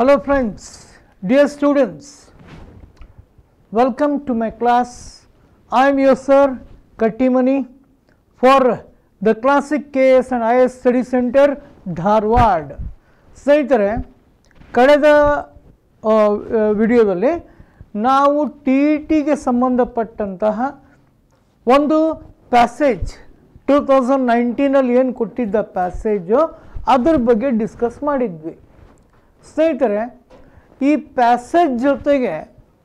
Hello friends, dear students, welcome to my class. I am your sir Kattimani for the Classic KS and IS Study Center Dharwad ಸ್ನೇಹಿತರೆ ಕಳೆದ ವಿಡಿಯೋದಲ್ಲಿ ನಾವು T E ಟಿಗೆ ಸಂಬಂಧಪಟ್ಟಂತಹ ಒಂದು passage two thousand ನೈನ್ಟೀನಲ್ಲಿ ಏನು ಕೊಟ್ಟಿದ್ದ ಪ್ಯಾಸೇಜು ಅದ್ರ ಬಗ್ಗೆ ಡಿಸ್ಕಸ್ ಮಾಡಿದ್ವಿ ಸ್ನೇಹಿತರೆ ಈ ಪ್ಯಾಸೇಜ್ ಜೊತೆಗೆ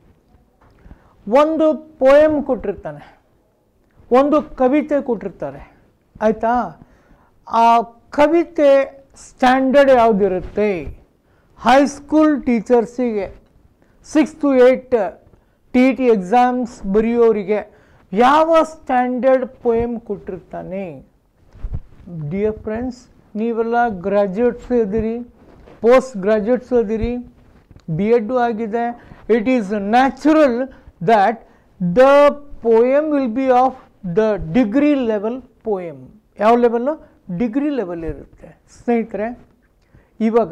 ಒಂದು ಪೋಯಮ್ ಕೊಟ್ಟಿರ್ತಾನೆ ಒಂದು ಕವಿತೆ ಕೊಟ್ಟಿರ್ತಾರೆ ಆಯಿತಾ ಆ ಕವಿತೆ ಸ್ಟ್ಯಾಂಡರ್ಡ್ ಯಾವುದಿರುತ್ತೆ ಹೈಸ್ಕೂಲ್ ಟೀಚರ್ಸಿಗೆ six to eight T T exams ಬರೆಯೋರಿಗೆ ಯಾವ ಸ್ಟ್ಯಾಂಡರ್ಡ್ ಪೋಯಮ್ ಕೊಟ್ಟಿರ್ತಾನೆ ಡಿಯರ್ ಫ್ರೆಂಡ್ಸ್ ನೀವೆಲ್ಲ ಗ್ರ್ಯಾಜುಯೇಟ್ಸ್ ಇದ್ದೀರಿ ಪೋಸ್ಟ್ ಗ್ರ್ಯಾಜುಯೇಟ್ಸ್ ಇದ್ದೀರಿ ಬಿ ಎಡ್ಡು ಆಗಿದೆ it is natural that the poem will be of the degree level poem ಯಾವ ಲೆವೆಲ್ಲು ಡಿಗ್ರಿ ಲೆವೆಲ್ ಇರುತ್ತೆ ಸ್ನೇಹಿತರೆ ಇವಾಗ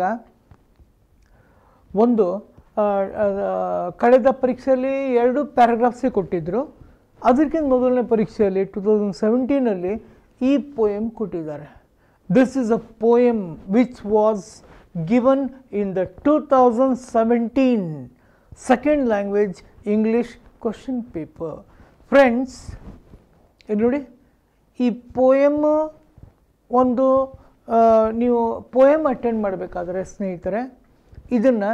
ಒಂದು ಆ, ಆ, ಕಳೆದ ಪರೀಕ್ಷೆಯಲ್ಲಿ ಎರಡು ಪ್ಯಾರಾಗ್ರಾಫ್ಸೇ ಕೊಟ್ಟಿದ್ದರು ಅದಕ್ಕಿಂತ ಮೊದಲನೇ ಪರೀಕ್ಷೆಯಲ್ಲಿ ಟು ತೌಸಂಡ್ ಸೆವೆಂಟೀನಲ್ಲಿ ಈ ಪೋಯಮ್ ಕೊಟ್ಟಿದ್ದಾರೆ this is a poem which was given in the two thousand seventeen second language English question paper friends ಇಲ್ಲಿ ನೋಡಿ ಈ ಪೋಯಮ್ ಒಂದು ಆ, ನೀವು ಪೋಯಮ್ ಅಟೆಂಡ್ ಮಾಡಬೇಕಾದ್ರೆ ಸ್ನೇಹಿತರೆ ಇದನ್ನು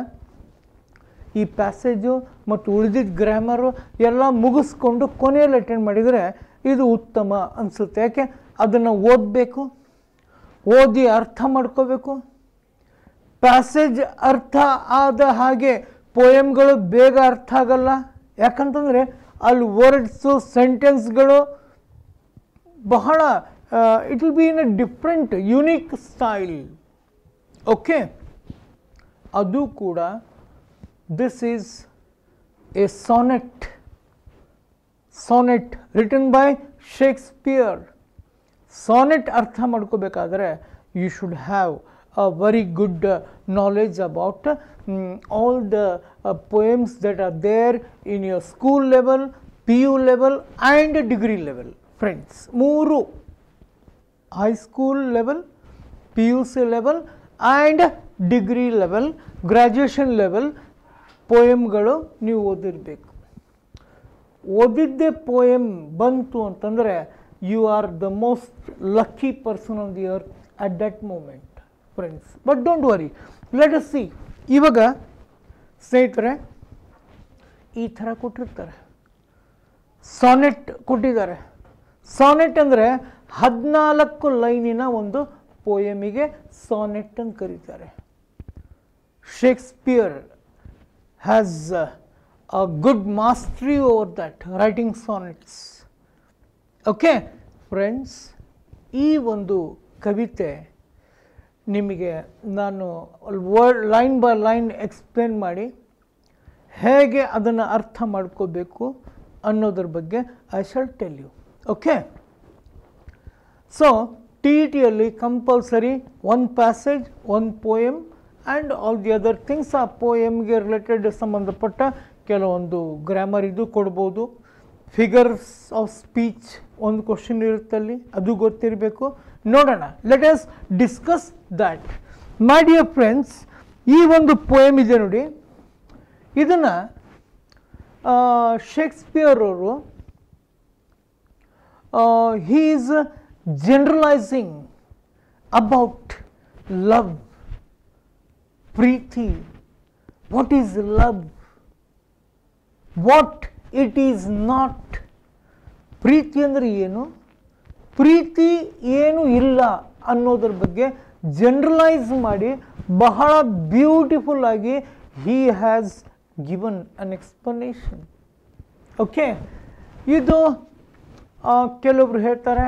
ಈ ಪ್ಯಾಸೇಜು ಮತ್ತು ಉಳಿದಿದ್ದ ಗ್ರಾಮರು ಎಲ್ಲ ಮುಗಿಸ್ಕೊಂಡು ಕೊನೆಯಲ್ಲಿ ಅಟೆಂಡ್ ಮಾಡಿದರೆ ಇದು ಉತ್ತಮ ಅನಿಸುತ್ತೆ ಯಾಕೆ ಅದನ್ನು ಓದಬೇಕು ಓದಿ ಅರ್ಥ ಮಾಡ್ಕೋಬೇಕು ಪ್ಯಾಸೇಜ್ ಅರ್ಥ ಆದ ಹಾಗೆ ಪೋಯಮ್ಗಳು ಬೇಗ ಅರ್ಥ ಆಗಲ್ಲ ಯಾಕಂತಂದರೆ ಅಲ್ಲಿ ವರ್ಡ್ಸು ಸೆಂಟೆನ್ಸ್ಗಳು ಬಹಳ it will be in a different unique style okay ಅದು ಕೂಡ this is a sonnet sonnet written by Shakespeare sonnet ಅರ್ಥ ಮಾಡ್ಕೋಬೇಕಾದ್ರೆ you should have a very good knowledge about all the poems that are there in your school level P U level and degree level friends ಮೂರು high school level P U C level and degree level graduation level ಪೋಯಮ್ಗಳು ನೀವು ಓದಿರಬೇಕು ಓದಿದ್ದೇ poem ಬಂತು ಅಂತಂದರೆ you are the most lucky person on the earth at that moment friends but don't worry let us see ಇವಾಗ ಸ್ನೇಹಿತರೆ ಈ ಥರ ಕೊಟ್ಟಿರ್ತಾರೆ ಸಾನೆಟ್ ಕೊಟ್ಟಿದ್ದಾರೆ ಸಾನೆಟ್ ಅಂದರೆ ಹದಿನಾಲ್ಕು ಲೈನಿನ ಒಂದು ಪೋಯಮಿಗೆ ಸಾನೆಟ್ ಅಂತ ಕರೀತಾರೆ Shakespeare has a good mastery over that writing sonnets okay friends ಈ ಒಂದು ಕವಿತೆ ನಿಮಗೆ ನಾನು word line by line explain ಮಾಡಿ ಹೇಗೆ ಅದನ್ನು ಅರ್ಥ ಮಾಡ್ಕೋಬೇಕು ಅನ್ನೋದ್ರ ಬಗ್ಗೆ I shall tell you okay so T E ಟಿಯಲ್ಲಿ compulsory one passage one poem and all the other things ಆ ಪೋಯಮ್ಗೆ ರಿಲೇಟೆಡ್ ಸಂಬಂಧಪಟ್ಟ ಕೆಲವೊಂದು ಗ್ರಾಮರ್ ಇದು ಕೊಡ್ಬೋದು ಫಿಗರ್ಸ್ ಆಫ್ ಸ್ಪೀಚ್ ಒಂದು ಕ್ವಶನ್ ಇರುತ್ತಲ್ಲಿ ಅದು ಗೊತ್ತಿರಬೇಕು ನೋಡೋಣ let us discuss that my dear friends ಈ ಒಂದು ಪೋಯಮ್ ಇದೆ ನೋಡಿ ಇದನ್ನು ಶೇಕ್ಸ್ಪಿಯರ್ ಅವರು he is generalizing about love ಪ್ರೀತಿ what is love what it is not ಪ್ರೀತಿ ಅಂದರೆ ಏನು ಪ್ರೀತಿ ಏನು ಇಲ್ಲ ಅನ್ನೋದ್ರ ಬಗ್ಗೆ ಜನರಲೈಸ್ ಮಾಡಿ ಬಹಳ ಬ್ಯೂಟಿಫುಲ್ ಆಗಿ he has given an explanation okay ಇದು ಆ, ಕೆಲವೊಬ್ರು ಹೇಳ್ತಾರೆ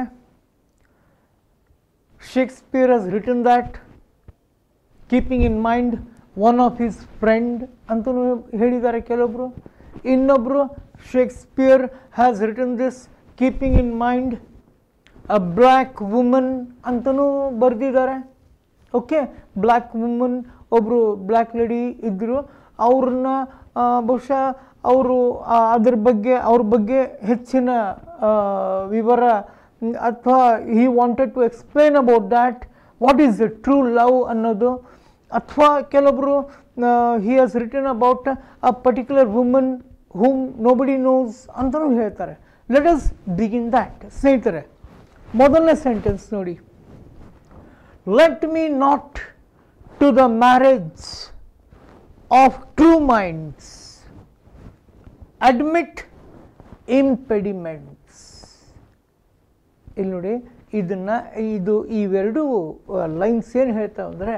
Shakespeare has written that keeping in mind one of his friend ಅಂತಲೂ ಹೇಳಿದ್ದಾರೆ ಕೆಲವೊಬ್ರು ಇನ್ನೊಬ್ಬರು Shakespeare has written this keeping in mind a black woman ಅಂತಲೂ ಬರೆದಿದ್ದಾರೆ ಓಕೆ ಬ್ಲ್ಯಾಕ್ ವುಮನ್ ಒಬ್ಬರು ಬ್ಲ್ಯಾಕ್ ಲೇಡಿ ಇದ್ದರು ಅವ್ರನ್ನ ಆ, ಬಹುಶಃ ಅವರು ಅದ್ರ ಬಗ್ಗೆ ಅವ್ರ ಬಗ್ಗೆ ಹೆಚ್ಚಿನ ಆ, ವಿವರ ಅಥವಾ he wanted to explain about that what is the true love ಅನ್ನೋದು ಅಥವಾ ಕೆಲವೊಬ್ಬರು he has written about a particular woman whom nobody knows ಅಂತಲೂ ಹೇಳ್ತಾರೆ ಲೆಟ್ ಅಸ್ ಬಿಗಿನ್ ದ್ಯಾಟ್ ಸ್ನೇಹಿತರೆ ಮೊದಲನೇ ಸೆಂಟೆನ್ಸ್ ನೋಡಿ let me not to the marriage of true minds admit impediments ಇಲ್ಲಿ ನೋಡಿ ಇದನ್ನ ಇದು ಇವೆರಡು ಲೈನ್ಸ್ ಏನು ಹೇಳ್ತಾವೆ ಅಂದರೆ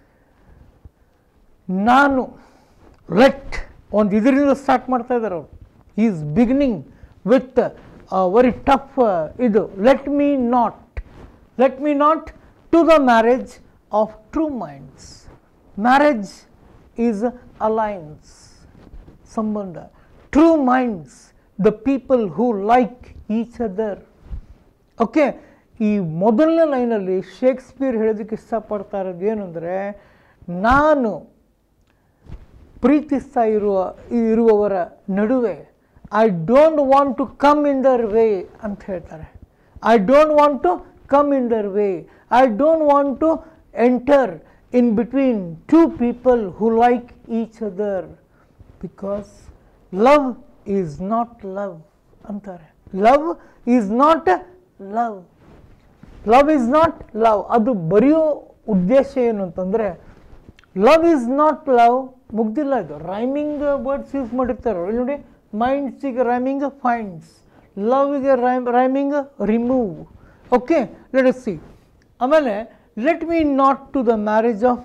ನಾನು ಲೆಟ್ ಒಂದು ಇದರಿಂದ ಸ್ಟಾರ್ಟ್ ಮಾಡ್ತಾ ಇದ್ದಾರೆ ಅವರು is beginning with very tough ಇದು let me not let me not to the marriage of true minds marriage is alliance ಸಂಬಂಧ true minds the people who like each other okay ಈ ಮೊದಲನೇ ಲೈನಲ್ಲಿ ಶೇಕ್ಸ್ಪಿಯರ್ ಹೇಳೋದಕ್ಕೆ ಇಷ್ಟಪಡ್ತಾ ಇರೋದು ಏನು ಅಂದರೆ ನಾನು ಪ್ರೀತಿಸ್ತಾ ಇರುವ ಇರುವವರ ನಡುವೆ I don't want to come in their way ಅಂತ ಹೇಳ್ತಾರೆ I don't want to come in their way I don't want to enter in between two people who like each other because love is not love ಅಂತಾರೆ love is not love love is not love ಅದು ಬರೆಯೋ ಉದ್ದೇಶ ಏನು ಅಂತಂದರೆ love is not love ಮುಗ್ದಿಲ್ಲ ಇದು rhyming words use ಮಾಡಿರ್ತಾರೆ ಇಲ್ಲಿ ನೋಡಿ ಮೈಂಡ್ಸಿಗೆ rhyming finds ಲವ್ಗೆ rhyme rhyming remove okay let see ಆಮೇಲೆ let me not to the marriage of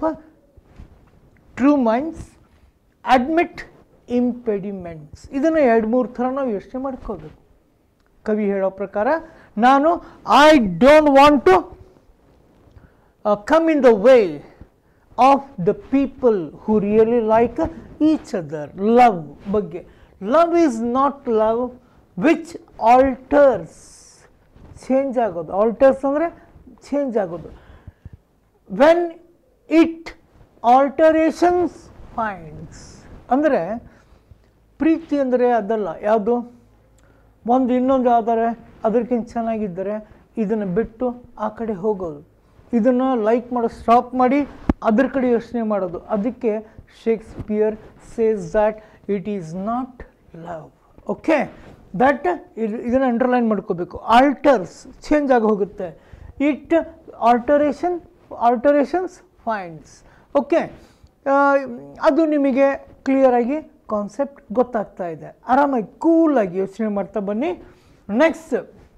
true minds admit impediments ಇದನ್ನು ಎರಡು ಮೂರು ಥರ ನಾವು ಯೋಚನೆ ಮಾಡ್ಕೋಬೇಕು ಕವಿ ಹೇಳೋ ಪ್ರಕಾರ ನಾನು I don't want to come in the way of the people who really like each other love ಬಗ್ಗೆ love is not love which alters change ಆಗೋದು ಆಲ್ಟರ್ಸ್ ಅಂದರೆ ಚೇಂಜ್ ಆಗೋದು ವೆನ್ ಇಟ್ ಆಲ್ಟರೇಷನ್ಸ್ ಫೈಂಡ್ಸ್ ಅಂದರೆ ಪ್ರೀತಿ ಅಂದರೆ ಅದಲ್ಲ ಯಾವುದು ಒಂದು ಇನ್ನೊಂದು ಯಾವ್ದಾರೆ ಅದಕ್ಕಿಂತ ಚೆನ್ನಾಗಿದ್ದರೆ ಇದನ್ನು ಬಿಟ್ಟು ಆ ಕಡೆ ಹೋಗೋದು ಇದನ್ನು ಲೈಕ್ ಮಾಡೋ ಸ್ಟಾಪ್ ಮಾಡಿ ಅದ್ರ ಕಡೆ ಯೋಚನೆ ಮಾಡೋದು ಅದಕ್ಕೆ Shakespeare says that it is not love okay that ಇದು ಇದನ್ನು ಅಂಡರ್ಲೈನ್ ಮಾಡ್ಕೋಬೇಕು ಆಲ್ಟರ್ಸ್ ಚೇಂಜ್ ಆಗಿ ಹೋಗುತ್ತೆ it alteration alterations finds okay ಅದು ನಿಮಗೆ ಕ್ಲಿಯರಾಗಿ ಕಾನ್ಸೆಪ್ಟ್ ಗೊತ್ತಾಗ್ತಾ ಇದೆ ಆರಾಮಾಗಿ ಕೂಲಾಗಿ ಯೋಚನೆ ಮಾಡ್ತಾ ಬನ್ನಿ ನೆಕ್ಸ್ಟ್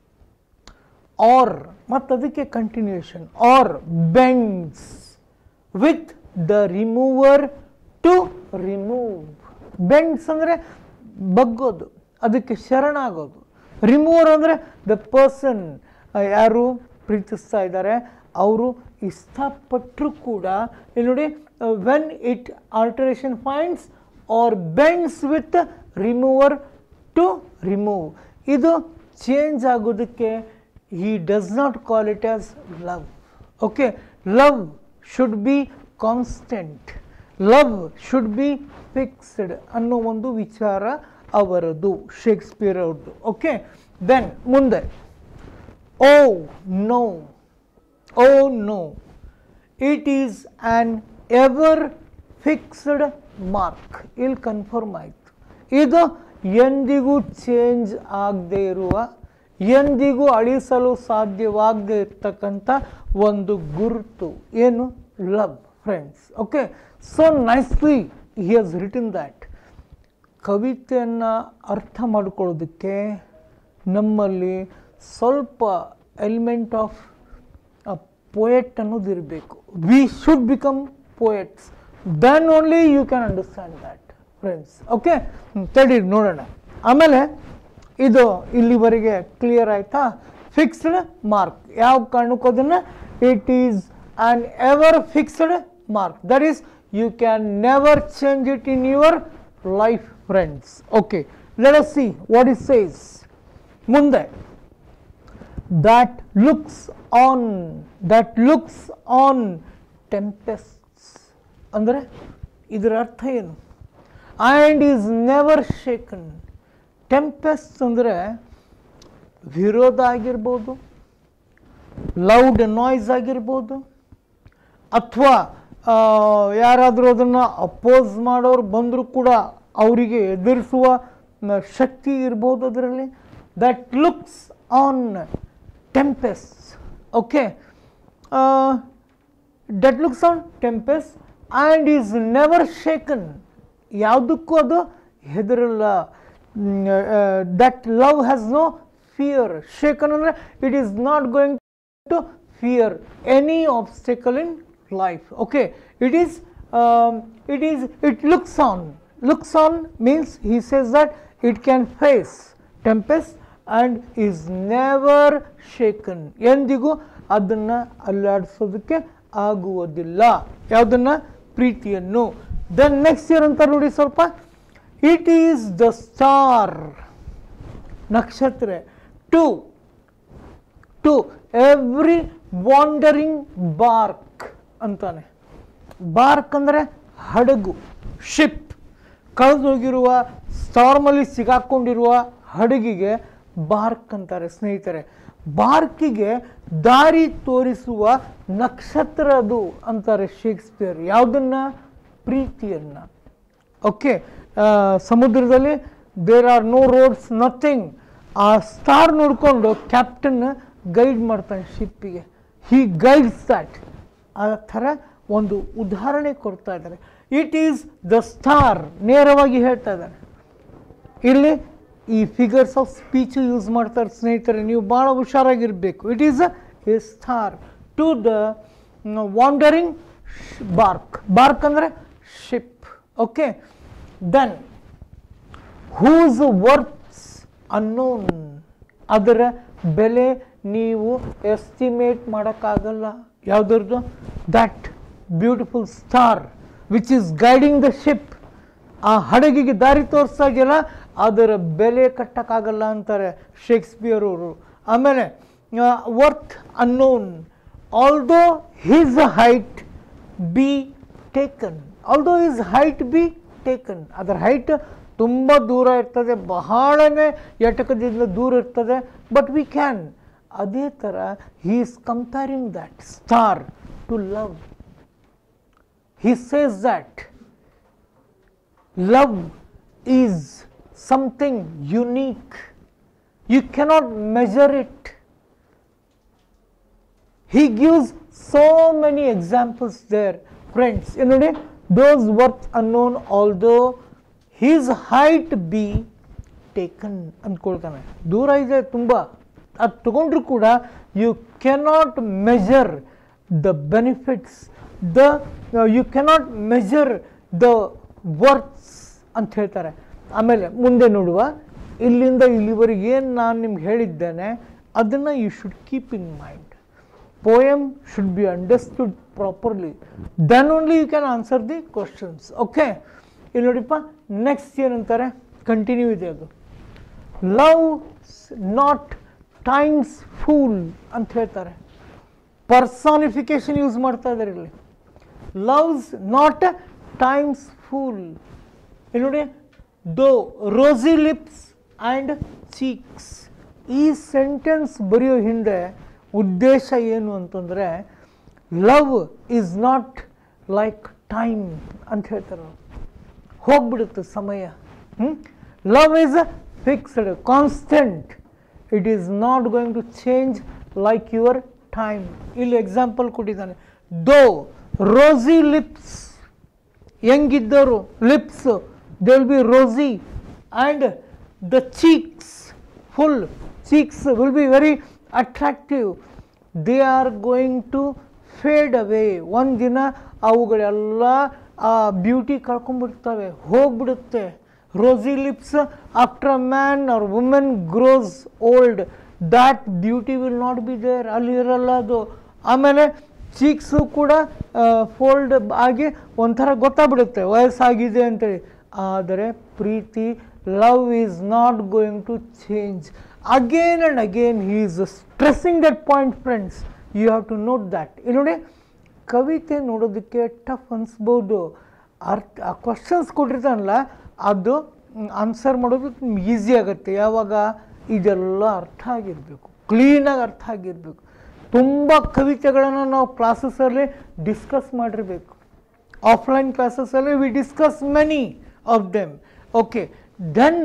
ಆರ್ ಮತ್ತು ಅದಕ್ಕೆ continuation or bends with the remover to remove bends ಅಂದರೆ ಬಗ್ಗೋದು ಅದಕ್ಕೆ ಶರಣಾಗೋದು ರಿಮೂವರ್ ಅಂದರೆ ದ ಪರ್ಸನ್ ಯಾರು ಪ್ರೀತಿಸ್ತಾ ಇದ್ದಾರೆ ಅವರು ಇಷ್ಟಪಟ್ಟರು ಕೂಡ ಇಲ್ಲಿ ನೋಡಿ when it alteration finds or bends with remover to remove ಇದು ಚೇಂಜ್ ಆಗೋದಕ್ಕೆ he does not call it as love okay love should be constant love should be fixed ಅನ್ನೋ ಒಂದು ವಿಚಾರ ಅವರದು ಶೇಕ್ಸ್ಪಿಯರ್ ಅವ್ರದ್ದು ಓಕೆ ದೆನ್ ಮುಂದೆ O no O no it is an ever fixed mark ಇಲ್ಲಿ confirm ಆಯಿತು ಇದು ಎಂದಿಗೂ ಚೇಂಜ್ ಆಗದೆ ಇರುವ ಎಂದಿಗೂ ಅಳಿಸಲು ಸಾಧ್ಯವಾಗದೇ ಇರ್ತಕ್ಕಂಥ ಒಂದು ಗುರುತು ಏನು love friends okay so nicely he has written that ಕವಿತೆಯನ್ನು ಅರ್ಥ ಮಾಡ್ಕೊಳ್ಳೋದಕ್ಕೆ ನಮ್ಮಲ್ಲಿ ಸ್ವಲ್ಪ ಎಲಿಮೆಂಟ್ ಆಫ್ ಪೋಯೆಟ್ ಅನ್ನೋದು ಇರಬೇಕು we should become poets then only you can understand that friends okay ತಡಿ ನೋಡೋಣ ಆಮೇಲೆ ಇದು ಇಲ್ಲಿವರೆಗೆ ಕ್ಲಿಯರ್ ಆಯ್ತಾ ಫಿಕ್ಸ್ಡ್ ಮಾರ್ಕ್ ಯಾವ ಕಾರಣಕ್ಕೂ ಅದನ್ನು it is an ever fixed mark that is you can never change it in your life friends okay let us see what is says ಮುಂದೆ that looks on that looks on tempests ಅಂದರೆ ಇದರ ಅರ್ಥ ಏನು and is never shaken tempest ಅಂದರೆ ವಿರೋಧ ಆಗಿರ್ಬೋದು loud noise ಆಗಿರ್ಬೋದು ಅಥವಾ ಯಾರಾದರೂ ಅದನ್ನು ಅಪೋಸ್ ಮಾಡೋರು ಬಂದರೂ ಕೂಡ ಅವರಿಗೆ ಎದುರಿಸುವ ಮ- ಶಕ್ತಿ ಇರ್ಬೋದು ಅದರಲ್ಲಿ that looks on tempest okay that looks on tempest and is never shaken ಯಾವುದಕ್ಕೂ ಅದು ಹೆದರಲ್ಲ that love has no fear shaken ಅಂದರೆ it is not going to fear any obstacle in life okay it is um, it is it looks on looks on means he says that it can face tempest and is never shaken ಎಂದಿಗೂ ಅದನ್ನು ಅಲ್ಲಾಡಿಸೋದಕ್ಕೆ ಆಗುವುದಿಲ್ಲ ಯಾವುದನ್ನ ಪ್ರೀತಿಯನ್ನು then next year ಅಂತ ನೋಡಿ ಸ್ವಲ್ಪ it is the star ನಕ್ಷತ್ರ to to every wandering bark ಅಂತಾನೆ ಬಾರ್ಕ್ ಅಂದರೆ ಹಡಗು ಶಿಪ್ ಕಳೆದೋಗಿರುವ ಸ್ಟಾರ್ಮಲ್ಲಿ ಸಿಗಾಕೊಂಡಿರುವ ಹಡಗಿಗೆ ಬಾರ್ಕ್ ಅಂತಾರೆ ಸ್ನೇಹಿತರೆ ಬಾರ್ಕಿಗೆ ದಾರಿ ತೋರಿಸುವ ನಕ್ಷತ್ರ ಅದು ಅಂತಾರೆ ಶೇಕ್ಸ್ಪಿಯರ್ ಯಾವುದನ್ನ ಪ್ರೀತಿಯನ್ನ ಓಕೆ ಸಮುದ್ರದಲ್ಲಿ there are no roads nothing ಆ ಸ್ಟಾರ್ ನೋಡಿಕೊಂಡು ಕ್ಯಾಪ್ಟನ್ ಗೈಡ್ ಮಾಡ್ತಾನೆ ಶಿಪ್ಪಿಗೆ ಹಿ ಗೈಡ್ಸ್ ದ್ಯಾಟ್ ಆ ಥರ ಒಂದು ಉದಾಹರಣೆ ಕೊಡ್ತಾ ಇದ್ದಾರೆ ಇಟ್ ಈಸ್ ದ ಸ್ಟಾರ್ ನೇರವಾಗಿ ಹೇಳ್ತಾ ಇದ್ದಾರೆ ಇಲ್ಲಿ ಈ ಫಿಗರ್ಸ್ ಆಫ್ ಸ್ಪೀಚ್ ಯೂಸ್ ಮಾಡ್ತಾರೆ ಸ್ನೇಹಿತರೆ ನೀವು ಭಾಳ ಹುಷಾರಾಗಿರಬೇಕು it is a star to the wandering bark bark ಅಂದರೆ ship okay then whose worth's unknown ಅದರ ಬೆಲೆ ನೀವು ಎಸ್ಟಿಮೇಟ್ ಮಾಡೋಕ್ಕಾಗಲ್ಲ ಯಾವುದ್ರದ್ದು that beautiful star which is guiding the ship ಆ ಹಡಗಿಗೆ ದಾರಿ ತೋರಿಸ್ತಾ ಇದೆಯಲ್ಲ ಅದರ ಬೆಲೆ ಕಟ್ಟಕ್ಕಾಗಲ್ಲ ಅಂತಾರೆ ಶೇಕ್ಸ್ಪಿಯರ್ ಅವರು ಆಮೇಲೆ worth unknown although his height be taken although is height be taken ಅದರ ಹೈಟ್ ತುಂಬ ದೂರ ಇರ್ತದೆ ಬಹಳನೇ ಎಟಕದಿಂದ ದೂರ ಇರ್ತದೆ ಬಟ್ ವಿ ಕ್ಯಾನ್ ಅದೇ ಥರ he is comparing that star to love he says that love is something unique you cannot measure it he gives so many examples there friends you know those worth unknown although his height be taken ಅಂದ್ಕೊಳ್ತಾನೆ ದೂರ ಇದೆ ತುಂಬ ಅದು ತಗೊಂಡ್ರು ಕೂಡ you cannot measure the benefits the you cannot measure the worths ಅಂತ ಹೇಳ್ತಾರೆ ಆಮೇಲೆ ಮುಂದೆ ನೋಡುವ ಇಲ್ಲಿಂದ ಇಲ್ಲಿವರೆಗೆ ಏನು ನಾನು ನಿಮ್ಗೆ ಹೇಳಿದ್ದೇನೆ ಅದನ್ನು you should keep in mind poem should be understood properly then only you can answer the questions okay ಇಲ್ಲಿ ನೋಡಿಪ್ಪ ನೆಕ್ಸ್ಟ್ ಏನಂತಾರೆ ಕಂಟಿನ್ಯೂ ಇದೆ ಅದು ಲವ್ ನಾಟ್ ಟೈಮ್ಸ್ ಫೂಲ್ ಅಂತ ಹೇಳ್ತಾರೆ ಪರ್ಸಾನಿಫಿಕೇಶನ್ ಯೂಸ್ ಮಾಡ್ತಾ ಇದ್ದಾರೆ ಇಲ್ಲಿ ಲವ್ಸ್ ನಾಟ್ ಟೈಮ್ಸ್ ಫೂಲ್ ಇಲ್ಲಿ ನೋಡಿ though rosy lips and cheeks ಈ ಸೆಂಟೆನ್ಸ್ ಬರೆಯೋ ಹಿಂದೆ ಉದ್ದೇಶ ಏನು ಅಂತಂದರೆ love is not like time ಅಂತ ಹೇಳ್ತಾರೆ ಅವ್ರು. ಹೋಗ್ಬಿಡುತ್ತೆ ಸಮಯ love is fixed constant it is not going to change like your time ಇಲ್ಲಿ ಎಕ್ಸಾಂಪಲ್ ಕೊಟ್ಟಿದ್ದಾನೆ ದೋ ರೋಸಿ ಲಿಪ್ಸ್ ಹೆಂಗಿದ್ದವರು lips they will be rosy and the cheeks full cheeks will be very attractive they are going to fade away ಒಂದಿನ ಅವುಗಳೆಲ್ಲ ಆ beauty ಕಳ್ಕೊಂಡ್ಬಿಡ್ತವೆ ಹೋಗ್ಬಿಡುತ್ತೆ rosy lips after a man or women grows old that beauty will not be there ಅಲ್ಲಿ ಇರಲ್ಲ ಅದು ಆಮೇಲೆ ಚೀಕ್ಸು ಕೂಡ fold ಆಗಿ ಒಂಥರ ಗೊತ್ತಾಗ್ಬಿಡುತ್ತೆ ವಯಸ್ಸಾಗಿದೆ ಅಂತೇಳಿ ಆದರೆ ಪ್ರೀತಿ love is not going to change again and again he is stressing that point friends you have to note that ಇಲ್ಲಿ ನೋಡಿ ಕವಿತೆ ನೋಡೋದಕ್ಕೆ ಟಫ್ ಅನಿಸ್ಬೋದು ಅರ್ಥ ಆ ಕ್ವಶನ್ಸ್ ಕೊಟ್ಟಿರ್ತಾನಲ್ಲ ಅದು ಆನ್ಸರ್ ಮಾಡೋದು ಈಸಿ ಆಗುತ್ತೆ ಯಾವಾಗ ಇದೆಲ್ಲ ಅರ್ಥ ಆಗಿರಬೇಕು ಕ್ಲೀನಾಗಿ ಅರ್ಥ ಆಗಿರಬೇಕು ತುಂಬ ಕವಿತೆಗಳನ್ನು ನಾವು ಕ್ಲಾಸಸ್ಸಲ್ಲಿ ಡಿಸ್ಕಸ್ ಮಾಡಿರಬೇಕು ಆಫ್ಲೈನ್ ಕ್ಲಾಸಸ್ಸಲ್ಲಿ we discuss many of them okay then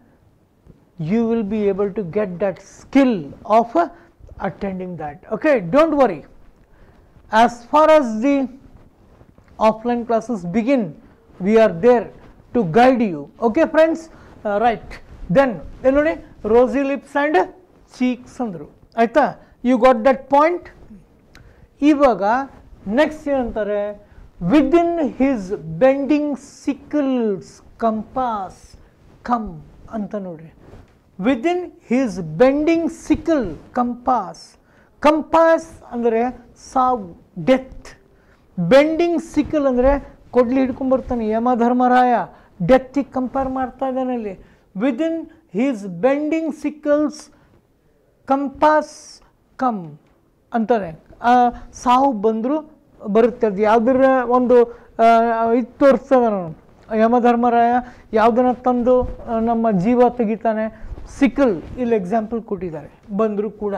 you will be able to get that skill of uh, attending that okay don't worry as far as the offline classes begin we are there to guide you okay friends uh, right then ಏನು ನೋಡಿ ರೋಸಿ lips and cheeks ಅಂದರು ಆಯಿತಾ you got that point ಇವಾಗ next ಏನಂತಾರೆ within his bending sickle's compass come ಅಂತ ನೋಡ್ರಿ within his bending sickle compass compass ಅಂದರೆ ಸಾವು ಡೆತ್ ಬೆಂಡಿಂಗ್ ಸಿಕಲ್ ಅಂದರೆ ಕೊಡ್ಲಿ ಹಿಡ್ಕೊಂಬರ್ತಾನೆ ಯಮಧರ್ಮರಾಯ ಡೆತ್ತಿಗೆ ಕಂಪೇರ್ ಮಾಡ್ತಾ ಇದ್ದಾನೆ ಅಲ್ಲಿ within his bending sickle's compass come ಅಂತಾನೆ ಆ, ಸಾವು ಬಂದರೂ ಬರುತ್ತೆ ಅದು ಯಾವುದರ ಒಂದು ಆ, ಇದು ತೋರಿಸ್ತದ ನಾನು ಯಮಧರ್ಮರಾಯ ಯಾವುದನ್ನ ತಂದು ಆ, ನಮ್ಮ ಜೀವ ತೆಗಿತಾನೆ ಸಿಕಲ್ ಇಲ್ಲಿ ಎಕ್ಸಾಂಪಲ್ ಕೊಟ್ಟಿದ್ದಾರೆ ಬಂದರೂ ಕೂಡ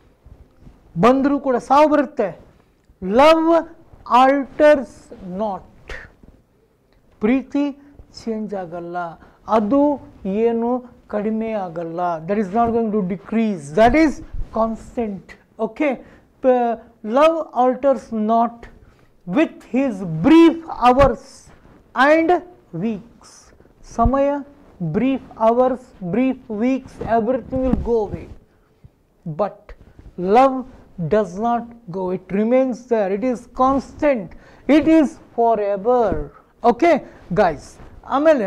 ಬಂದರೂ ಕೂಡ ಸಾವು ಬರುತ್ತೆ ಲವ್ ಆಲ್ಟರ್ಸ್ ನಾಟ್ ಪ್ರೀತಿ ಚೇಂಜ್ ಆಗಲ್ಲ ಅದು ಏನು ಕಡಿಮೆ ಆಗಲ್ಲ that is not going to decrease that is constant okay love alters not with his brief hours and weeks ಸಮಯ brief hours brief weeks everything will go away but love does not go it remains there it is constant it is forever okay guys ಆಮೇಲೆ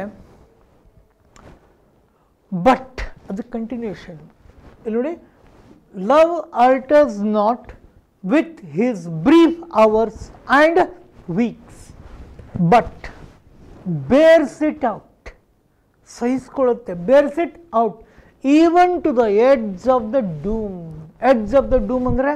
but ಅದು continuation ಇಲ್ಲಿ ನೋಡಿ love alters not with his brief hours and weeks but bears it out ಸಹಿಸ್ಕೊಳ್ಳುತ್ತೆ bears it out even to the edge of the doom edge of the doom ಅಂದರೆ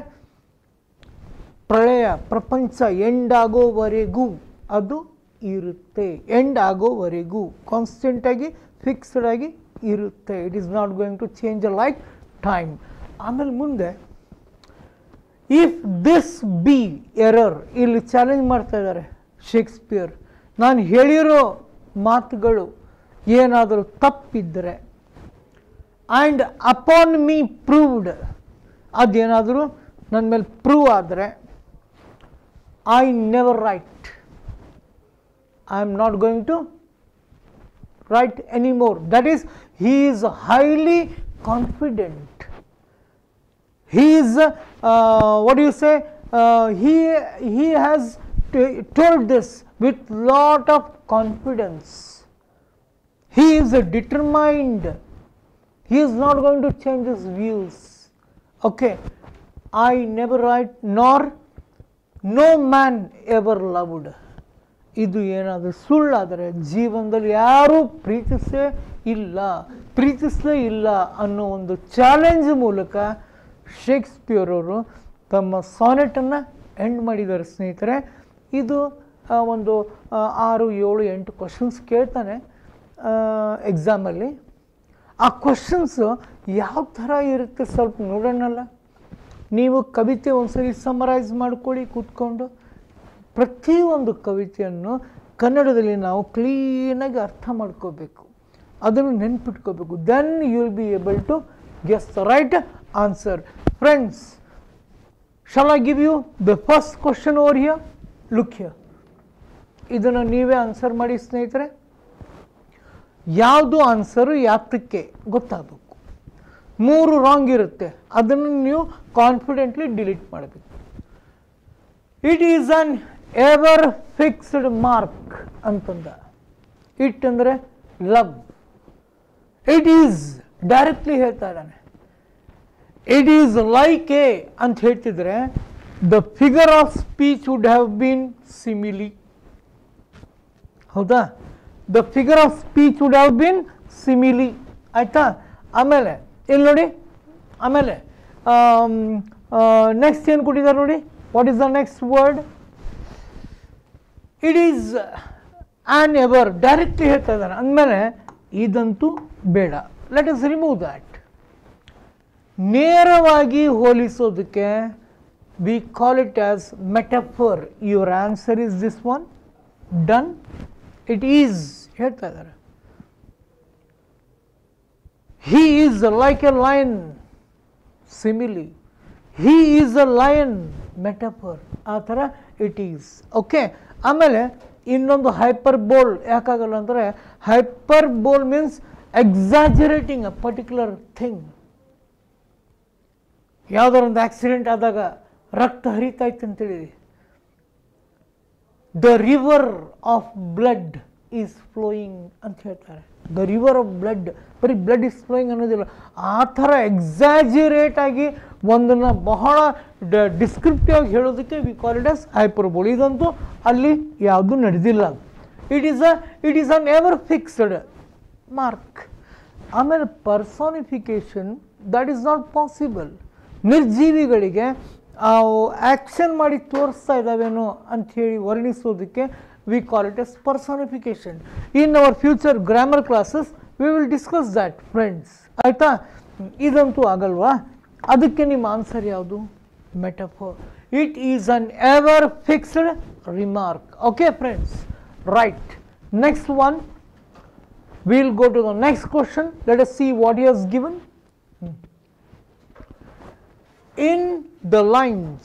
ಪ್ರಳಯ ಪ್ರಪಂಚ end ಆಗೋವರೆಗೂ ಅದು ಇರುತ್ತೆ ಎಂಡ್ ಆಗೋವರೆಗೂ ಕಾನ್ಸ್ಟೆಂಟಾಗಿ ಫಿಕ್ಸ್ಡ್ ಆಗಿ ಇರುತ್ತೆ it is not going to change a like time ಆಮೇಲೆ ಮುಂದೆ ಇಫ್ ದಿಸ್ ಬಿ ಎರರ್ ಇಲ್ಲಿ ಚಾಲೆಂಜ್ ಮಾಡ್ತಾ ಇದ್ದಾರೆ ಶೇಕ್ಸ್ಪಿಯರ್ ನಾನು ಹೇಳಿರೋ ಮಾತುಗಳು ಏನಾದರೂ ತಪ್ಪಿದ್ದರೆ ಆ್ಯಂಡ್ ಅಪಾನ್ ಮೀ ಪ್ರೂವ್ಡ್ ಅದೇನಾದರೂ ನನ್ನ ಮೇಲೆ ಪ್ರೂವ್ ಆದರೆ I never write I am not going to write anymore. That is, he is highly confident. He is, uh, what do you say? Uh, he he has t- told this with lot of confidence. He is uh, determined. He is not going to change his views. Okay, I never write, nor no man ever loved. ಇದು ಏನಾದರೂ ಸುಳ್ಳಾದರೆ ಜೀವನದಲ್ಲಿ ಯಾರೂ ಪ್ರೀತಿಸೇ ಇಲ್ಲ ಪ್ರೀತಿಸಲೇ ಇಲ್ಲ ಅನ್ನೋ ಒಂದು challenge ಮೂಲಕ Shakespeare ಅವರು ತಮ್ಮ ಸಾನೆಟನ್ನು ಎಂಡ್ ಮಾಡಿದ್ದಾರೆ ಸ್ನೇಹಿತರೆ ಇದು ಆ, ಒಂದು ಆ, ಆರು ಏಳು ಎಂಟು ಕ್ವಶನ್ಸ್ ಕೇಳ್ತಾನೆ ಎಕ್ಸಾಮಲ್ಲಿ ಆ ಕ್ವಶನ್ಸು ಯಾವ ಥರ ಇರುತ್ತೆ ಸ್ವಲ್ಪ ನೋಡೋಣಲ್ಲ ನೀವು ಕವಿತೆ ಒಂದ್ಸರಿ ಸಮರೈಸ್ ಮಾಡ್ಕೊಳ್ಳಿ ಕೂತ್ಕೊಂಡು ಪ್ರತಿಯೊಂದು ಕವಿತೆಯನ್ನು ಕನ್ನಡದಲ್ಲಿ ನಾವು ಕ್ಲೀನಾಗಿ ಅರ್ಥ ಮಾಡ್ಕೋಬೇಕು ಅದನ್ನು ನೆನ್ಪಿಟ್ಕೋಬೇಕು then you will be able to guess the right answer friends shall I give you the first question over here look here ಇದನ್ನು ನೀವೇ ಆನ್ಸರ್ ಮಾಡಿ ಸ್ನೇಹಿತರೆ ಯಾವುದು ಆನ್ಸರು ಯಾತಕ್ಕೆ ಗೊತ್ತಾಗಬೇಕು ಮೂರು ರಾಂಗ್ ಇರುತ್ತೆ ಅದನ್ನು ನೀವು ಕಾನ್ಫಿಡೆಂಟ್ಲಿ ಡಿಲೀಟ್ ಮಾಡಬೇಕು it is an ever fixed mark ಅಂತಂದ ಇಟ್ ಅಂದರೆ ಲವ್ ಇಟ್ ಈಸ್ ಡೈರೆಕ್ಟ್ಲಿ ಹೇಳ್ತಾ ಇದ್ದಾನೆ ಇಟ್ ಈಸ್ ಲೈಕ್ ಎ ಅಂತ ಹೇಳ್ತಿದ್ರೆ the figure of speech would have been simile ಹೌದಾ the figure of speech would have been simile ಆಯ್ತಾ ಆಮೇಲೆ ಇಲ್ಲಿ ನೋಡಿ ಆಮೇಲೆ ನೆಕ್ಸ್ಟ್ ಏನು ಕೊಟ್ಟಿದ್ದಾರೆ ನೋಡಿ what is the next word it is an ever directly ಹೇಳ್ತಾ ಇದ್ದಾನೆ ಅಂದಮೇಲೆ ಇದಂತೂ ಬೇಡ ಲೆಟ್ ಇಸ್ ರಿಮೂವ್ ದ್ಯಾಟ್ ನೇರವಾಗಿ ಹೋಲಿಸೋದಕ್ಕೆ we call it as metaphor your answer is this one done it is ಹೇಳ್ತಾ ಇದ್ದಾರೆ he is like a lion simile he is a lion metaphor ಆ ಥರ ಇಟ್ ಈಸ್ ಓಕೆ ಆಮೇಲೆ ಇನ್ನೊಂದು hyper hyperbole ಯಾಕಾಗಲ್ಲ ಅಂದರೆ hyperbole means exaggerating a particular thing ಯಾವುದಾರ ಒಂದು ಆಕ್ಸಿಡೆಂಟ್ ಆದಾಗ ರಕ್ತ ಹರಿತಾ ಇತ್ತು ಅಂತೇಳಿ the river of blood is flowing ಅಂತ ಹೇಳ್ತಾರೆ ದ ರಿವರ್ ಆಫ್ ಬ್ಲಡ್ ಬರೀ ಬ್ಲಡ್ ಇಸ್ ಫ್ಲೋಯಿಂಗ್ ಅನ್ನೋದಿಲ್ಲ ಆ ಥರ ಎಕ್ಸಾಜಿರೇಟ್ ಆಗಿ ಒಂದನ್ನು ಬಹಳ ಡಿಸ್ಕ್ರಿಪ್ಟಿವ್ ಆಗಿ ಹೇಳೋದಕ್ಕೆ we call it as hyperbole ಇದಂತೂ ಅಲ್ಲಿ ಯಾವುದೂ ನಡೆದಿಲ್ಲ it is a it is an ever fixed mark ಆಮೇಲೆ personification that is not possible ನಿರ್ಜೀವಿಗಳಿಗೆ ಆ್ಯಕ್ಷನ್ ಮಾಡಿ ತೋರಿಸ್ತಾ ಇದ್ದಾವೇನೋ ಅಂಥೇಳಿ ವರ್ಣಿಸೋದಕ್ಕೆ we call it as personification in our future grammar classes we will discuss that friends ಆಯಿತಾ ಇದಂತೂ ಆಗಲ್ವಾ ಅದಕ್ಕೆ ನಿಮ್ಮ ಆನ್ಸರ್ ಯಾವುದು metaphor it is an ever fixed remark okay friends right next one we'll go to the next question let us see what he has given Hmm. in the lines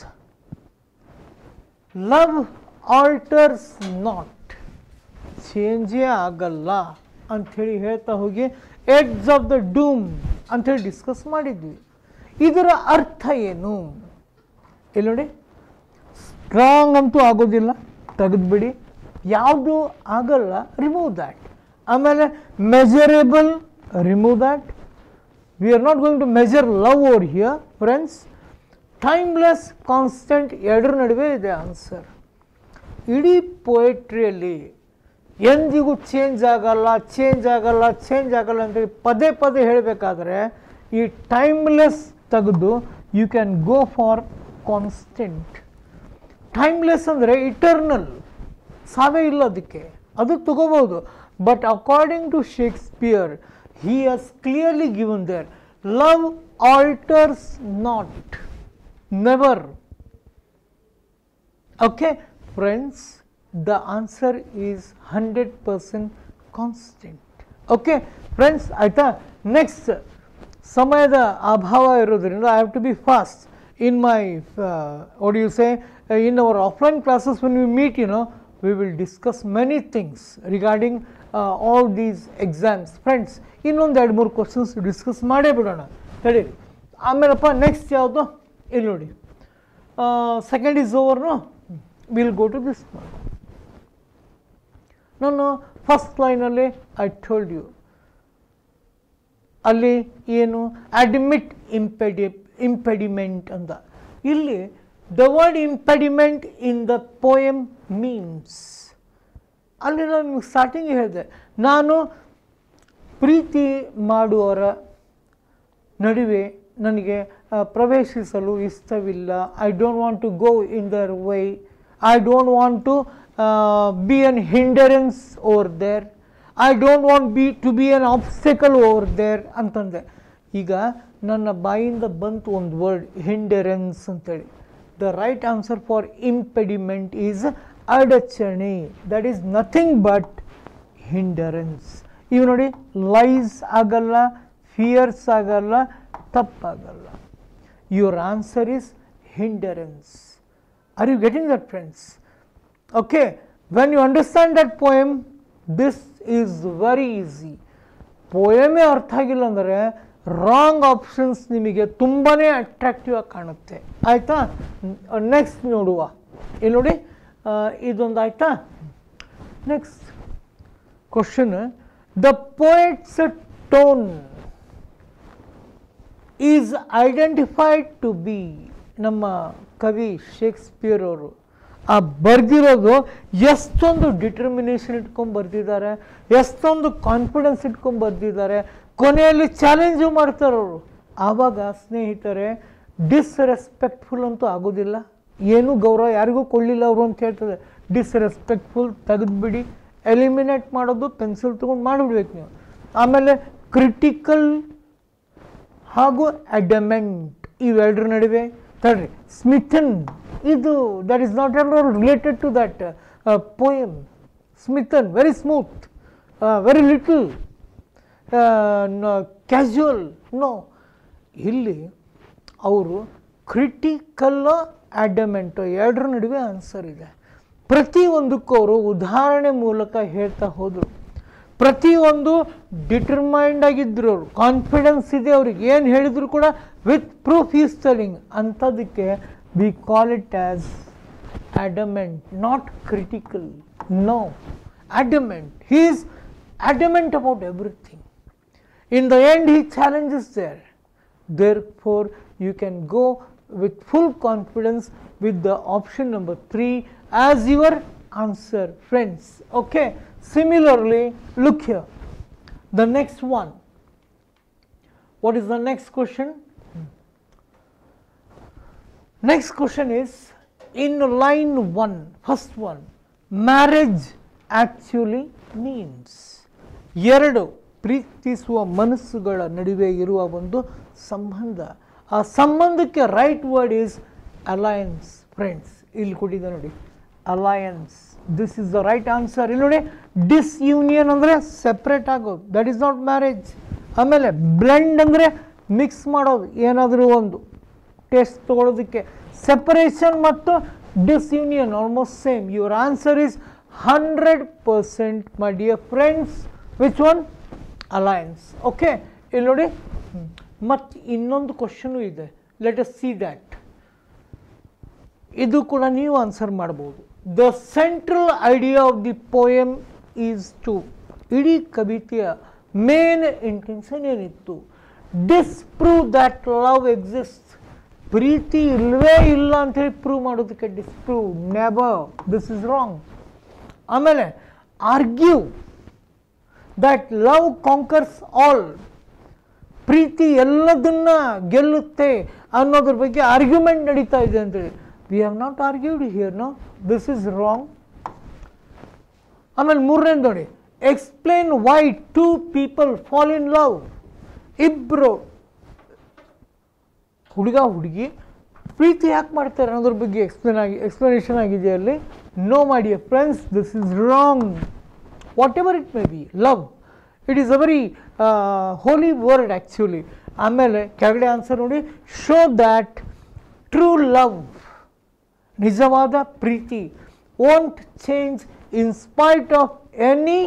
love alters not ಚೇಂಜೇ ಆಗಲ್ಲ ಅಂಥೇಳಿ ಹೇಳ್ತಾ ಹೋಗಿ ಎಡ್ಸ್ of the ಡೂಮ್ ಅಂಥೇಳಿ discuss ಮಾಡಿದ್ವಿ ಇದರ ಅರ್ಥ ಏನು ಇಲ್ಲಿ ನೋಡಿ ಸ್ಟ್ರಾಂಗ್ ಅಂತೂ ಆಗೋದಿಲ್ಲ ತೆಗೆದುಬಿಡಿ ಯಾವುದು ಆಗಲ್ಲ ರಿಮೂವ್ ದ್ಯಾಟ್ ಆಮೇಲೆ measurable remove that we are not going to measure love over here friends timeless constant ಎರಡರ ನಡುವೆ ಇದೆ ಆನ್ಸರ್ ಇಡೀ ಪೊಯೆಟ್ರಿಯಲ್ಲಿ ಎಂದಿಗೂ ಚೇಂಜ್ ಆಗಲ್ಲ ಚೇಂಜ್ ಆಗಲ್ಲ ಚೇಂಜ್ ಆಗಲ್ಲ ಅಂತೇಳಿ ಪದೇ ಪದೇ ಹೇಳಬೇಕಾದ್ರೆ ಈ ಟೈಮ್ಲೆಸ್ ತೆಗೆದು you can go for constant timeless ಅಂದರೆ ಇಟರ್ನಲ್ ಸಾವೇ ಇಲ್ಲ ಅದಕ್ಕೆ ಅದು ತಗೋಬೋದು but according to Shakespeare he has clearly given there love alters not never Okay, friends, the answer is 100% constant. Okay, friends, ಆಯ್ತಾ ನೆಕ್ಸ್ಟ್ ಸಮಯದ ಅಭಾವ ಇರೋದ್ರಿಂದ I have to be fast in my what you say in our offline classes when we meet you know we will discuss many things regarding all these exams friends ಇನ್ನೊಂದು ಎರಡು ಮೂರು questions discuss ಮಾಡೇ ಬಿಡೋಣ ಹೇಳಿ ಆಮೇಲಪ್ಪ next ಯಾವುದು ಇಲ್ಲಿ ನೋಡಿ second is ಓವರ್ನು will go to this one ನಾನು ಫಸ್ಟ್ ಲೈನಲ್ಲಿ ಐ ಟೋಲ್ಡ್ ಯು ಅಲ್ಲಿ ಏನು ಅಡ್ಮಿಟ್ ಇಂಪೆಡಿ ಇಂಪೆಡಿಮೆಂಟ್ ಅಂತ ಇಲ್ಲಿ the word impediment in the poem means ಅಲ್ಲಿ ನಾನು ನಿಮ್ಗೆ ಸ್ಟಾರ್ಟಿಂಗ್ ಹೇಳಿದೆ ನಾನು ಪ್ರೀತಿ ಮಾಡುವವರ ನಡುವೆ ನನಗೆ ಆ, ಪ್ರವೇಶಿಸಲು ಇಷ್ಟವಿಲ್ಲ I don't want to go in there why I don't want to be an hindrance over there I don't want be to be an obstacle over there ಅಂತಂದೆ ಈಗ ನನ್ನ ಬಾಯಿಂದ ಬಂತು ಒಂದು ವರ್ಡ್ ಹಿಂಡರೆನ್ಸ್ ಅಂತೇಳಿ the right answer for impediment is ಅಡಚಣೆ that is nothing but hindrance ಇವು ನೋಡಿ ಲೈಸ್ ಆಗಲ್ಲ ಫಿಯರ್ಸ್ ಆಗಲ್ಲ ತಪ್ಪಾಗಲ್ಲ your answer is hindrance are you getting that friends okay when you understand that poem this is very easy ಪೋಯಮೇ ಅರ್ಥ ಆಗಿಲ್ಲ ಅಂದರೆ ರಾಂಗ್ ಆಪ್ಷನ್ಸ್ ನಿಮಗೆ ತುಂಬಾ ಅಟ್ರಾಕ್ಟಿವ್ ಆಗಿ ಕಾಣುತ್ತೆ ಆಯಿತಾ ನೆಕ್ಸ್ಟ್ ನೋಡುವ ಇಲ್ಲಿ ನೋಡಿ ಆ, ಇದೊಂದು ಆಯಿತಾ next question the poet's tone is identified to be ನಮ್ಮ ಕವಿ ಶೇಕ್ಸ್ಪಿಯರ್ ಅವರು ಆ ಬರೆದಿರೋದು ಎಷ್ಟೊಂದು ಡಿಟರ್ಮಿನೇಷನ್ ಇಟ್ಕೊಂಡು ಬರೆದಿದ್ದಾರೆ ಎಷ್ಟೊಂದು ಕಾನ್ಫಿಡೆನ್ಸ್ ಇಟ್ಕೊಂಡು ಬರೆದಿದ್ದಾರೆ ಕೊನೆಯಲ್ಲಿ ಚಾಲೆಂಜು ಮಾಡ್ತಾರೆ ಅವರು ಆವಾಗ ಸ್ನೇಹಿತರೆ ಡಿಸ್ರೆಸ್ಪೆಕ್ಟ್ಫುಲ್ ಅಂತೂ ಆಗೋದಿಲ್ಲ ಏನೂ ಗೌರವ ಯಾರಿಗೂ ಕೊಳ್ಳಿಲ್ಲ ಅವರು ಅಂತ ಹೇಳ್ತದೆ ಡಿಸ್ರೆಸ್ಪೆಕ್ಟ್ಫುಲ್ ತೆಗೆದುಬಿಡಿ ಎಲಿಮಿನೇಟ್ ಮಾಡೋದು ಪೆನ್ಸಿಲ್ ತೊಗೊಂಡು ಮಾಡಿಬಿಡ್ಬೇಕು ನೀವು ಆಮೇಲೆ ಕ್ರಿಟಿಕಲ್ ಹಾಗೂ ಅಡಮೆಂಟ್ ಇವೆರಡರ ನಡುವೆ ತಡ್ರಿ ಸ್ಮಿಥನ್ ಇದು that is not at all related to that poem smitten very smooth very little casual no ಇಲ್ಲಿ ಅವರು ಕ್ರಿಟಿಕಲ್ ಆಡಮೆಂಟು ಎರಡರ ನಡುವೆ ಆನ್ಸರ್ ಇದೆ ಪ್ರತಿಯೊಂದಕ್ಕೂ ಅವರು ಉದಾಹರಣೆ ಮೂಲಕ ಹೇಳ್ತಾ ಹೋದರು ಪ್ರತಿಯೊಂದು ಡಿಟರ್ಮೈಂಡ್ ಆಗಿದ್ರು ಅವರು ಕಾನ್ಫಿಡೆನ್ಸ್ ಇದೆ ಅವ್ರಿಗೆ ಏನು ಹೇಳಿದ್ರು ಕೂಡ ವಿತ್ ಪ್ರೂಫ್ ಈಸ್ ಟೆಲಿಂಗ್ ಅಂಥದಕ್ಕೆ we call it as adamant, not critical. No, adamant. He is adamant about everything. In the end, he challenges there. Therefore, you can go with full confidence with the option number three as your answer, friends. Okay. Similarly, look here. The next one. What is the next question? Next question is in line one, first one, marriage actually means ಎರಡು ಪ್ರೀತಿಸುವ ಮನಸ್ಸುಗಳ ನಡುವೆ ಇರುವ ಒಂದು ಸಂಬಂಧ ಆ ಸಂಬಂಧಕ್ಕೆ right word is alliance friends ಇಲ್ಲಿ ಕೊಟ್ಟಿದೆ ನೋಡಿ alliance this is the right answer ಇಲ್ಲಿ ನೋಡಿ ಡಿಸ್ಯೂನಿಯನ್ ಅಂದರೆ ಸೆಪ್ರೇಟ್ ಆಗೋದು ದಟ್ ಈಸ್ ನಾಟ್ ಮ್ಯಾರೇಜ್ ಆಮೇಲೆ ಬ್ಲೆಂಡ್ ಅಂದರೆ ಮಿಕ್ಸ್ ಮಾಡೋದು ಏನಾದರೂ ಒಂದು ಟೇಸ್ಟ್ ತಗೊಳ್ಳೋದಕ್ಕೆ ಸೆಪರೇಷನ್ ಮತ್ತು disunion almost same your answer is hundred percent my dear friends which one alliance okay ಇಲ್ಲಿ ನೋಡಿ ಮತ್ತು ಇನ್ನೊಂದು ಕ್ವಶನು ಇದೆ ಲೆಟ್ ಅಸ್ ಸಿ ದ್ಯಾಟ್ ಇದು ಕೂಡ ನೀವು ಆನ್ಸರ್ ಮಾಡ್ಬೋದು the central idea of the poem is to ಇಡೀ ಕವಿತೆಯ ಮೇನ್ ಇಂಟೆನ್ಷನ್ ಏನಿತ್ತು ಡಿಸ್ಪ್ರೂವ್ ದ್ಯಾಟ್ ಲವ್ ಎಕ್ಸಿಸ್ಟ್ ಪ್ರೀತಿ ಇಲ್ಲವೇ ಇಲ್ಲ ಅಂತೇಳಿ ಪ್ರೂವ್ ಮಾಡೋದಕ್ಕೆ disprove never this is wrong ಆಮೇಲೆ argue that love conquers all ಪ್ರೀತಿ ಎಲ್ಲದನ್ನ ಗೆಲ್ಲುತ್ತೆ ಅನ್ನೋದ್ರ ಬಗ್ಗೆ ಆರ್ಗ್ಯುಮೆಂಟ್ ನಡೀತಾ ಇದೆ ಅಂತೇಳಿ we have not argued here no this is wrong ಆಮೇಲೆ ಮೂರನೇದು ನೋಡಿ explain why two people fall in love ಇಬ್ಬರು ಹುಡುಗ ಹುಡುಗಿ ಪ್ರೀತಿ ಯಾಕೆ ಮಾಡ್ತಾರೆ ಅನ್ನೋದ್ರ ಬಗ್ಗೆ ಎಕ್ಸ್ಪ್ಲೇನ್ ಆಗಿ ಎಕ್ಸ್ಪ್ಲನೇಷನ್ ಆಗಿದೆ ಅಲ್ಲಿ ನೋ ಮಾಡಿ friends this is wrong whatever it may be love it is a very holy word actually ಆಮೇಲೆ ಕೆಳಗಡೆ ಆನ್ಸರ್ ನೋಡಿ ಶೋ ದ್ಯಾಟ್ ಟ್ರೂ ಲವ್ ನಿಜವಾದ ಪ್ರೀತಿ won't change in spite of any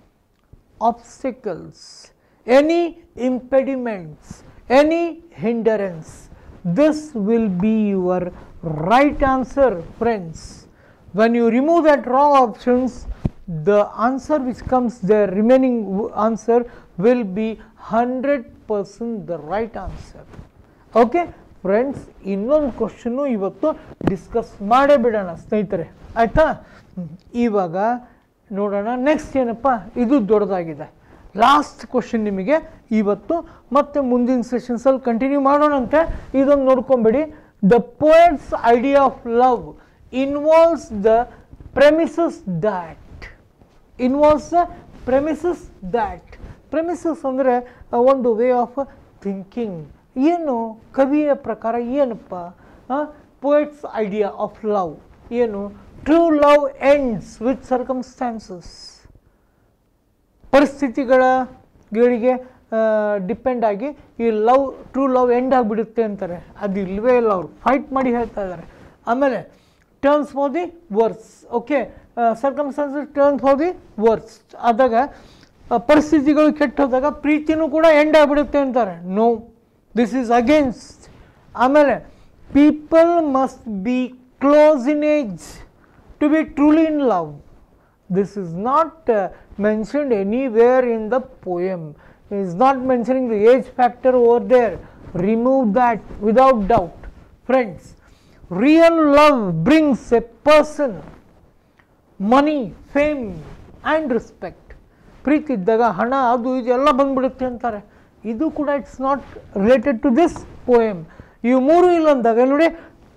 obstacles, any impediments, any hindrance. This will be your right answer, friends. When you remove that wrong options, the answer which comes there, remaining w- answer will be 100% the right answer. Okay friends ಇನ್ನೊಂದು question ಇವತ್ತು discuss ಮಾಡೇ ಬಿಡೋಣ ಸ್ನೇಹಿತರೆ ಆಯಿತಾ ಇವಾಗ ನೋಡೋಣ next ಏನಪ್ಪ ಇದು ದೊಡ್ಡದಾಗಿದೆ ಲಾಸ್ಟ್ ಕ್ವಶನ್ ನಿಮಗೆ ಇವತ್ತು ಮತ್ತೆ ಮುಂದಿನ ಸೆಷನ್ಸಲ್ಲಿ ಕಂಟಿನ್ಯೂ ಮಾಡೋಣಂತೆ ಇದೊಂದು ನೋಡ್ಕೊಂಬೇಡಿ the poet's idea of love involves the premises that involves the premises that premises ಅಂದರೆ ಒಂದು ವೇ ಆಫ್ ಥಿಂಕಿಂಗ್ ಏನು ಕವಿಯ ಪ್ರಕಾರ ಏನಪ್ಪ ಪೋಯಟ್ಸ್ ಐಡಿಯಾ ಆಫ್ ಲವ್ ಏನು true love ends with circumstances ಪರಿಸ್ಥಿತಿಗಳ ಗಳಿಗೆ ಡಿಪೆಂಡ್ ಆಗಿ ಈ ಲವ್ ಟ್ರೂ ಲವ್ ಎಂಡ್ ಆಗಿಬಿಡುತ್ತೆ ಅಂತಾರೆ ಅದು ಇಲ್ಲವೇ ಇಲ್ಲ ಅವರು ಫೈಟ್ ಮಾಡಿ ಹೇಳ್ತಾ ಇದ್ದಾರೆ ಆಮೇಲೆ turns for the worse okay circumstances turn for the worse ಆದಾಗ ಆ, ಪರಿಸ್ಥಿತಿಗಳು ಕೆಟ್ಟೋದಾಗ ಪ್ರೀತಿನೂ ಕೂಡ ಎಂಡ್ ಆಗಿಬಿಡುತ್ತೆ ಅಂತಾರೆ ನೋ ದಿಸ್ ಈಸ್ ಅಗೇನ್ಸ್ಟ್ ಆಮೇಲೆ people must be close in age to be truly in love this is not uh, mentioned anywhere in the poem it is not mentioning the age factor over there remove that without doubt friends real love brings a person money fame and respect ಪ್ರೀತಿ ಇದ್ದಾಗ ಹಣ ಅದು ಇದು ಎಲ್ಲ ಬಂದ್ಬಿಡುತ್ತೆ ಅಂತಾರೆ ಇದು ಕೂಡ it's not related to this poem ಇವು ಮೂರು ಇಲ್ಲ ಅಂದಾಗ ನೋಡಿ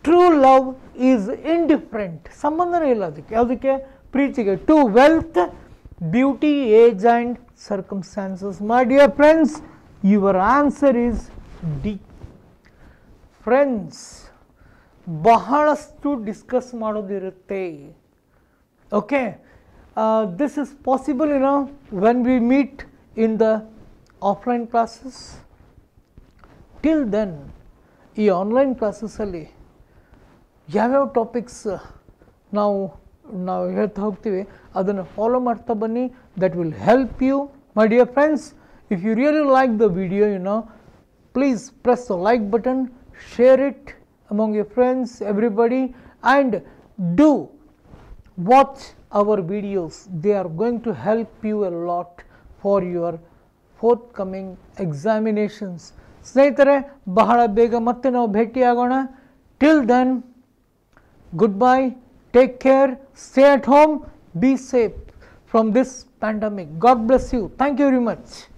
ಟ್ರೂ ಲವ್ ಈಸ್ ಇಂಡಿಫ್ರೆಂಟ್ ಸಂಬಂಧನೇ ಇಲ್ಲ ಅದಕ್ಕೆ ಯಾವುದಕ್ಕೆ ಪ್ರೀತಿಗೆ to wealth beauty age and circumstances my dear friends your answer is the friends ಬಹಳಷ್ಟು ಡಿಸ್ಕಸ್ ಮಾಡೋದಿರುತ್ತೆ okay this is possible you know when we meet in the offline classes till then ಈ online ಕ್ಲಾಸಸ್ಸಲ್ಲಿ ಯಾವ್ಯಾವ topics ನಾವು ನಾವು ಹೇಳ್ತಾ ಹೋಗ್ತೀವಿ ಅದನ್ನು ಫಾಲೋ ಮಾಡ್ತಾ ಬನ್ನಿ that will help you my dear friends if you really like the video you know please press the like button, share it among your friends, everybody, and do watch our videos. They are going to help you a lot for your forthcoming examinations. ಸ್ನೇಹಿತರೆ ಬಹಳ ಬೇಗ ಮತ್ತೆ ನಾವು ಭೇಟಿಯಾಗೋಣ till then goodbye take care stay at home be safe from this pandemic God bless you thank you very much